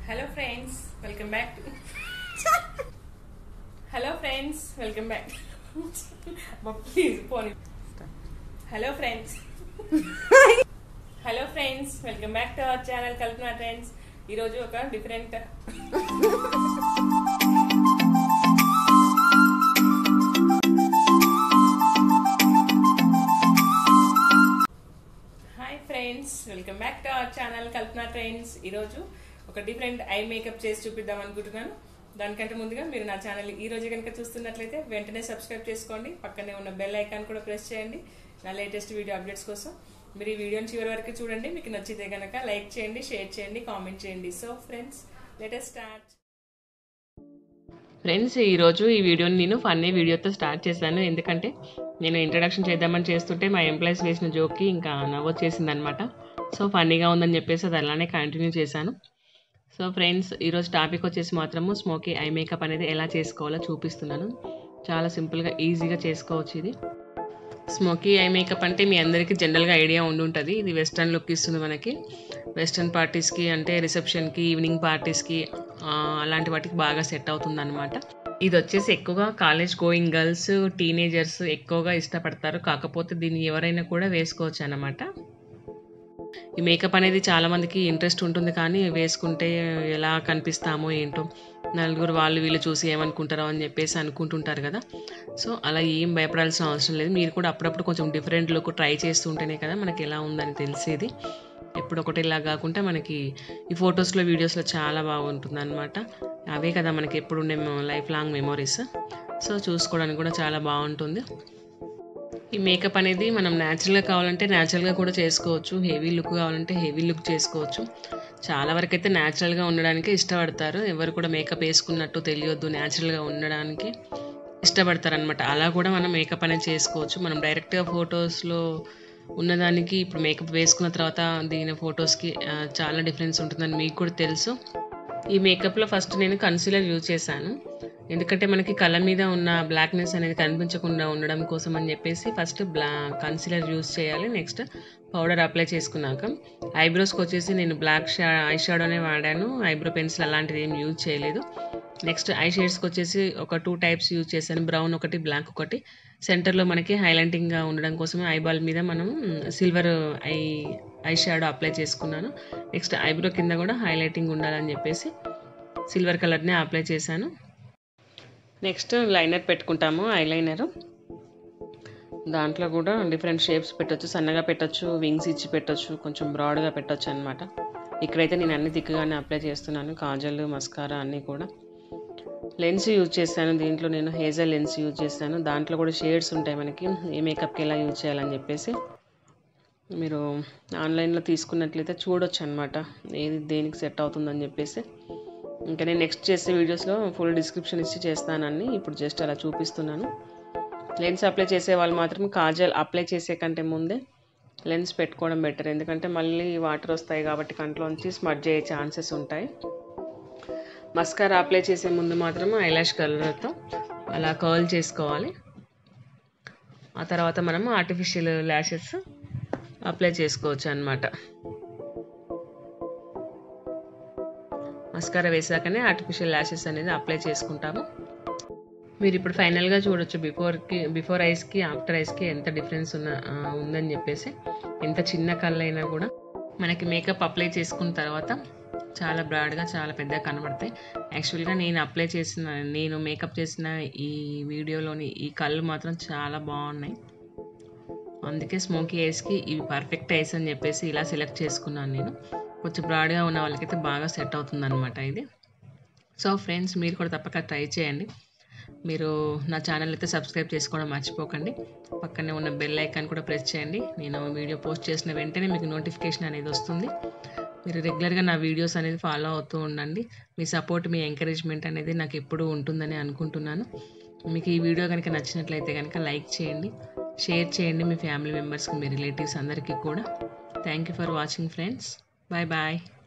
hello friends welcome back hello friends welcome back please పోనీ hello friends hello friends welcome back to our channel Kalpana friends ఈరోజు ఒక different hi friends welcome back to our channel Kalpana trends ఈరోజు ఒక different eye makeup చేసి చూపిద్దాం అనుకుంటున్నాను దానికంటే ముందుగా మీరు నా ఛానల్ ఈ రోజు కనుక చూస్తున్నట్లయితే వెంటనే సబ్స్క్రైబ్ చేసుకోండి పక్కనే ఉన్న బెల్ ఐకాన్ కూడా ప్రెస్ చేయండి నా లేటెస్ట్ వీడియో అప్డేట్స్ కోసం మీరు ఈ వీడియోని చివరి వరకు చూడండి మీకు నచ్చితే కనుక లైక్ చేయండి షేర్ చేయండి కామెంట్ చేయండి so friends latest start friends ఈరోజు ఈ వీడియోని నేను ఫన్నీ వీడియోతో స్టార్ట్ చేశాను ఎందుకంటే నేను ఇంట్రడక్షన్ చేద్దామని చేస్తుంటే మా ఎంప్లాయీస్ వేసిన జోక్కి ఇంకా నవ్వొచ్చేసింది అనమాట సో ఫన్నీగా ఉందని చెప్పేసి అది అలానే కంటిన్యూ చేశాను సో ఫ్రెండ్స్ ఈరోజు టాపిక్ వచ్చేసి మాత్రము స్మోకీ ఐ మేకప్ అనేది ఎలా చేసుకోవాలో చూపిస్తున్నాను చాలా సింపుల్గా ఈజీగా చేసుకోవచ్చు ఇది స్మోకీ ఐ మేకప్ అంటే మీ అందరికీ జనరల్గా ఐడియా ఉండి ఉంటుంది ఇది వెస్ట్రన్ లుక్ ఇస్తుంది మనకి వెస్ట్రన్ పార్టీస్కి అంటే రిసెప్షన్కి ఈవినింగ్ పార్టీస్కి అలాంటి వాటికి బాగా సెట్ అవుతుంది అనమాట ఇది వచ్చేసి ఎక్కువగా కాలేజ్ గోయింగ్ గర్ల్స్ టీనేజర్స్ ఎక్కువగా ఇష్టపడతారు కాకపోతే దీన్ని ఎవరైనా కూడా వేసుకోవచ్చు అనమాట ఈ మేకప్ అనేది చాలా మందికి ఇంట్రెస్ట్ ఉంటుంది కానీ వేసుకుంటే ఎలా కనిపిస్తామో ఏంటో నలుగురు వాళ్ళు వీళ్ళు చూసి ఏమనుకుంటారో అని చెప్పేసి అనుకుంటుంటారు కదా సో అలా ఏం భయపడాల్సిన అవసరం లేదు మీరు కూడా అప్పుడప్పుడు కొంచెం డిఫరెంట్ లుక్ ట్రై చేస్తుంటేనే కదా మనకి ఎలా ఉందని తెలిసేది ఎప్పుడు ఒకటి ఇలా కాకుండా మనకి ఈ ఫొటోస్లో వీడియోస్లో చాలా బాగుంటుంది అనమాట అవే కదా మనకి ఎప్పుడు ఉండే లైఫ్ లాంగ్ మెమొరీస్ సో చూసుకోవడానికి కూడా చాలా బాగుంటుంది ఈ మేకప్ అనేది మనం న్యాచురల్గా కావాలంటే న్యాచురల్గా కూడా చేసుకోవచ్చు హెవీ లుక్ కావాలంటే హెవీ లుక్ చేసుకోవచ్చు చాలా వరకు అయితే న్యాచురల్గా ఉండడానికే ఇష్టపడతారు ఎవరు కూడా మేకప్ వేసుకున్నట్టు తెలియొద్దు న్యాచురల్గా ఉండడానికి ఇష్టపడతారు అనమాట అలా కూడా మనం మేకప్ అనేది చేసుకోవచ్చు మనం డైరెక్ట్గా ఫొటోస్లో ఉన్నదానికి ఇప్పుడు మేకప్ వేసుకున్న తర్వాత దీని ఫొటోస్కి చాలా డిఫరెన్స్ ఉంటుందని మీకు కూడా తెలుసు ఈ మేకప్లో ఫస్ట్ నేను కన్సీలర్ యూజ్ చేశాను ఎందుకంటే మనకి కళ్ళ మీద ఉన్న బ్లాక్నెస్ అనేది కనిపించకుండా ఉండడం కోసం అని చెప్పేసి ఫస్ట్ బ్లా కన్సీలర్ యూజ్ చేయాలి నెక్స్ట్ పౌడర్ అప్లై చేసుకున్నాక ఐబ్రోస్కి వచ్చేసి నేను బ్లాక్ షా ఐ షాడోనే వాడాను ఐబ్రో పెన్సిల్ అలాంటిది ఏం యూజ్ చేయలేదు నెక్స్ట్ ఐ షేడ్స్కి వచ్చేసి ఒక టూ టైప్స్ యూజ్ చేశాను బ్రౌన్ ఒకటి బ్లాక్ ఒకటి సెంటర్లో మనకి హైలైటింగ్గా ఉండడం కోసం ఐబాల్ మీద మనం silver eye eye shadow apply చేసుకున్నాను నెక్స్ట్ ఐబ్రో కింద కూడా హైలైటింగ్ ఉండాలని చెప్పేసి సిల్వర్ కలర్ని అప్లై చేశాను నెక్స్ట్ లైనర్ పెట్టుకుంటాము ఐలైనరు దాంట్లో కూడా డిఫరెంట్ షేప్స్ పెట్టొచ్చు సన్నగా పెట్టొచ్చు వింగ్స్ ఇచ్చి పెట్టొచ్చు కొంచెం బ్రాడ్గా పెట్టొచ్చు అనమాట ఇక్కడైతే నేను అన్ని దిక్కుగానే అప్లై చేస్తున్నాను కాజల్ మస్కారా అన్నీ కూడా లెన్స్ యూజ్ చేశాను దీంట్లో నేను హేజల్ లెన్స్ యూజ్ చేశాను దాంట్లో కూడా షేడ్స్ ఉంటాయి మనకి ఏ మేకప్కి ఎలా యూజ్ చేయాలని చెప్పేసి మీరు ఆన్లైన్లో తీసుకున్నట్లయితే చూడొచ్చు అనమాట ఏది దేనికి సెట్ అవుతుందని చెప్పేసి ఇంకా నేను నెక్స్ట్ చేసే వీడియోస్లో ఫుల్ డిస్క్రిప్షన్ ఇచ్చి చేస్తానని ఇప్పుడు జస్ట్ అలా చూపిస్తున్నాను లెన్స్ అప్లై చేసే వాళ్ళు మాత్రం కాజల్ అప్లై చేసే కంటే ముందే లెన్స్ పెట్టుకోవడం బెటర్ ఎందుకంటే మళ్ళీ వాటర్ వస్తాయి కాబట్టి కంట్లోంచి స్మర్జ్ అయ్యే ఛాన్సెస్ ఉంటాయి మస్కారా అప్లై చేసే ముందు మాత్రం ఐలాష్ కలర్తో అలా కర్ల్ చేసుకోవాలి ఆ తర్వాత మనం ఆర్టిఫిషియల్ ల్యాషెస్ అప్లై చేసుకోవచ్చు అనమాట మస్కారా వేసాకనే ఆర్టిఫిషియల్ ల్యాషెస్ అనేది అప్లై చేసుకుంటాము మీరు ఇప్పుడు ఫైనల్గా చూడొచ్చు బిఫోర్కి బిఫోర్ ఐస్కి ఆఫ్టర్ ఐస్కి ఎంత డిఫరెన్స్ ఉన్న ఉందని చెప్పేసి ఎంత చిన్న కళ్ళు అయినా కూడా మనకి మేకప్ అప్లై చేసుకున్న తర్వాత చాలా బ్రాడ్గా చాలా పెద్దగా కనబడతాయి యాక్చువల్గా నేను అప్లై చేసిన నేను మేకప్ చేసిన ఈ వీడియోలోని ఈ కళ్ళు మాత్రం చాలా బాగున్నాయి అందుకే స్మోకీ ఐస్కి ఇవి పర్ఫెక్ట్ ఐస్ అని చెప్పేసి ఇలా సెలెక్ట్ చేసుకున్నాను నేను కొంచెం బ్రాడ్గా ఉన్న వాళ్ళకైతే బాగా సెట్ అవుతుంది అనమాట ఇది సో ఫ్రెండ్స్ మీరు కూడా తప్పక ట్రై చేయండి మీరు నా ఛానల్ అయితే సబ్స్క్రైబ్ చేసుకోవడం మర్చిపోకండి పక్కనే ఉన్న బెల్ ఐకాన్ కూడా ప్రెస్ చేయండి నేను వీడియో పోస్ట్ చేసిన వెంటనే మీకు నోటిఫికేషన్ అనేది వస్తుంది మీరు రెగ్యులర్గా నా వీడియోస్ అనేది ఫాలో అవుతూ ఉండండి మీ సపోర్ట్ మీ ఎంకరేజ్మెంట్ అనేది నాకు ఎప్పుడూ ఉంటుందని అనుకుంటున్నాను మీకు ఈ వీడియో కనుక నచ్చినట్లయితే కనుక లైక్ చేయండి షేర్ చేయండి మీ ఫ్యామిలీ మెంబర్స్కి మీ రిలేటివ్స్ అందరికీ కూడా thank you for watching friends bye bye